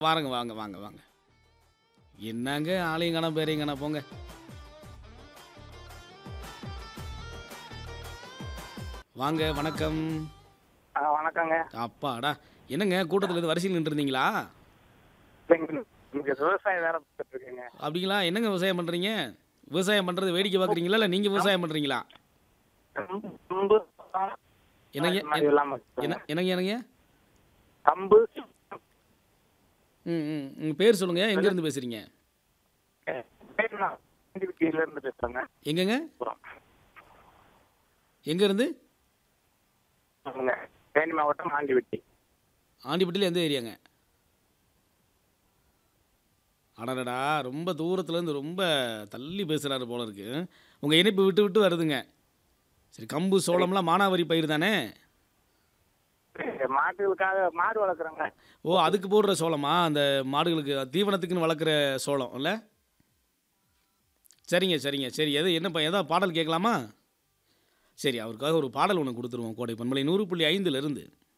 வாருங்க வாங்க வாங்க வாங்க என்னங்க ஆளையும் காணா பேரையும் காணா போங்க வாங்க வணக்கம் ஆ வணக்கங்க அப்பாடா என்னங்க கூட்டத்தில் இருந்து வரிசையில் நின்று இருந்தீங்களா இங்க விவசாயம் வேற பார்த்துட்டு இருக்கேங்க அப்படிங்களா என்னங்க விவசாயம் பண்ணுறீங்க விவசாயம் பண்ணுறது வேடிக்கை பார்க்குறீங்களா இல்லை நீங்கள் விவசாயம் பண்ணுறீங்களா கம்பு என்னங்க அது மாதிரி இல்லாம என்ன என்னங்க என்னங்க கம்பு ம் ம் உங்கள் பேர் சொல்லுங்கள் எங்கேருந்து பேசுகிறீங்க கீழ இருந்து பேசுறேங்க எங்கங்க அப்புறம் எங்கேருந்து சொல்லுங்க தேனி மாவட்டம் ஆண்டிவெட்டி ஆண்டிப்பட்டியில் எந்த ஏரியாங்க அடடடா ரொம்ப தூரத்துலேருந்து ரொம்ப தள்ளி பேசுகிறாரு போல இருக்கு உங்கள் இணைப்பு விட்டு விட்டு வருதுங்க சரி கம்பு சோளம்லாம் மானாவாரி பயிர் தானே மாட்டுகளுக்காக மாடு வளர்க்குறேங்க ஓ அதுக்கு போடுற சோளமா அந்த மாடுகளுக்கு தீவனத்துக்குன்னு வளர்க்குற சோளம் இல்லை சரிங்க சரிங்க சரி எது என்னப்பா எதா பாடல் கேட்கலாமா சரி அவருக்காக ஒரு பாடல் ஒன்று கொடுத்துருவோம் கோடை பண்பலை நூறு புள்ளி ஐந்துலேருந்து